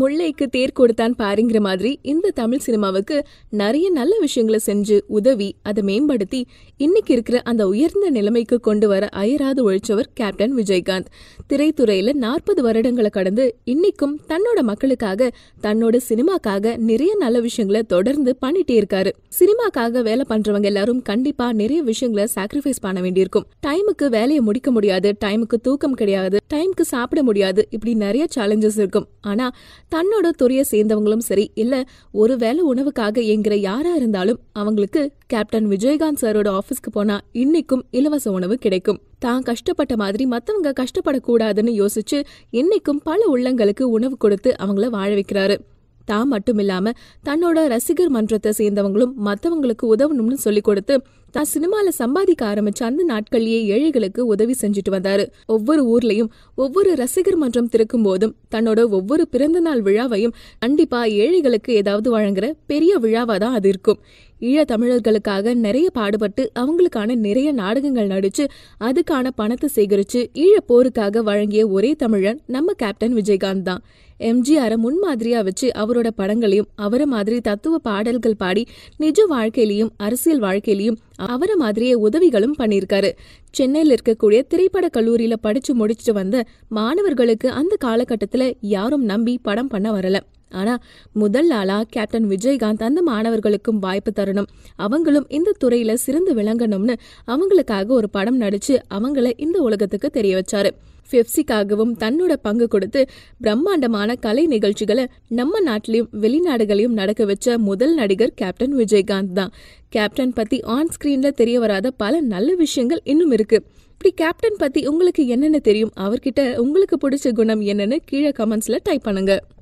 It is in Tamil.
முல்லைக்கு தேர் கொடுத்தான் பாருங்கிற மாதிரி இந்த தமிழ் சினிமாவுக்கு நிறைய நல்ல விஷயங்களை செஞ்சு உதவி அதை மேம்படுத்தி இன்னைக்கு இருக்கிற அந்த உயர்ந்த நிலைமைக்கு கொண்டு வர அயராது உழைச்சவர் கேப்டன் விஜயகாந்த் திரைத்துறையில நாற்பது வருடங்களை கடந்து இன்னைக்கும் தன்னோட மக்களுக்காக தன்னோட சினிமாக்காக நிறைய நல்ல விஷயங்களை தொடர்ந்து பண்ணிட்டே இருக்காரு சினிமாக்காக வேலை பண்றவங்க எல்லாரும் கண்டிப்பா நிறைய விஷயங்களை சாக்ரிஃபைஸ் பண்ண வேண்டியிருக்கும் டைமுக்கு வேலையை முடிக்க முடியாது டைமுக்கு தூக்கம் கிடையாது டைமுக்கு சாப்பிட முடியாது இப்படி நிறைய சேலஞ்சஸ் இருக்கும் ஆனா தன்னோட துறையை சேர்ந்தவங்களும் சரி இல்ல ஒரு வேளை உணவுக்காக என்கிற யாரா இருந்தாலும் அவங்களுக்கு கேப்டன் விஜயகாந்த் சாரோட ஆபீஸ்க்கு போனா இன்னைக்கும் இலவச உணவு கிடைக்கும் தான் கஷ்டப்பட்ட மாதிரி மத்தவங்க கஷ்டப்படக்கூடாதுன்னு யோசிச்சு இன்னைக்கும் பல உள்ளங்களுக்கு உணவு கொடுத்து அவங்கள வாழ வைக்கிறாரு தான் மட்டும் இல்லாம தன்னோட ரசிகர் மன்றத்தை சேர்ந்தவங்களும் மத்தவங்களுக்கு உதவணும்னு சொல்லி கொடுத்து தான் சினிமால சம்பாதிக்க ஆரம்பிச்ச அந்த நாட்கள்லயே ஏழைகளுக்கு உதவி செஞ்சுட்டு வந்தாரு ஒவ்வொரு ஊர்லயும் ஒவ்வொரு ரசிகர் மன்றம் திறக்கும் போதும் தன்னோட ஒவ்வொரு பிறந்த நாள் விழாவையும் கண்டிப்பா ஏழைகளுக்கு ஏதாவது வழங்குற பெரிய விழாவா தான் அது இருக்கும் ஈழ தமிழர்களுக்காக நிறைய பாடுபட்டு அவங்களுக்கான நிறைய நாடகங்கள் நடிச்சு அதுக்கான பணத்தை சேகரிச்சு ஈழ போருக்காக வழங்கிய ஒரே தமிழன் நம்ம கேப்டன் விஜயகாந்த் தான் எம்ஜிஆரை முன்மாதிரியா வச்சு அவரோட படங்களையும் அவரை மாதிரி தத்துவ பாடல்கள் பாடி நிஜ வாழ்க்கையிலையும் அரசியல் வாழ்க்கையிலையும் அவரை மாதிரியே உதவிகளும் பண்ணியிருக்காரு சென்னையில் இருக்கக்கூடிய திரைப்பட கல்லூரியில படிச்சு முடிச்சுட்டு வந்த மாணவர்களுக்கு அந்த காலகட்டத்துல யாரும் நம்பி படம் பண்ண வரல ஆனா முதல் ஆளா கேப்டன் விஜயகாந்த் அந்த மாணவர்களுக்கும் வாய்ப்பு தரணும் அவங்களும் இந்த துறையில சிறந்து விளங்கணும்னு அவங்களுக்காக ஒரு படம் நடிச்சு அவங்கள இந்த உலகத்துக்கு தெரிய வச்சாரு பெப்சிக்காகவும் தன்னோட பங்கு கொடுத்து பிரம்மாண்டமான கலை நிகழ்ச்சிகளை நம்ம நாட்டிலையும் வெளிநாடுகளையும் நடக்க வச்ச முதல் நடிகர் கேப்டன் விஜயகாந்த் தான் கேப்டன் பத்தி ஆன் ஸ்கிரீன்ல தெரிய வராத பல நல்ல விஷயங்கள் இன்னும் இருக்கு இப்படி கேப்டன் பத்தி உங்களுக்கு என்னென்ன தெரியும் அவர்கிட்ட உங்களுக்கு பிடிச்ச குணம் என்னன்னு கீழே கமெண்ட்ஸ்ல டைப் பண்ணுங்க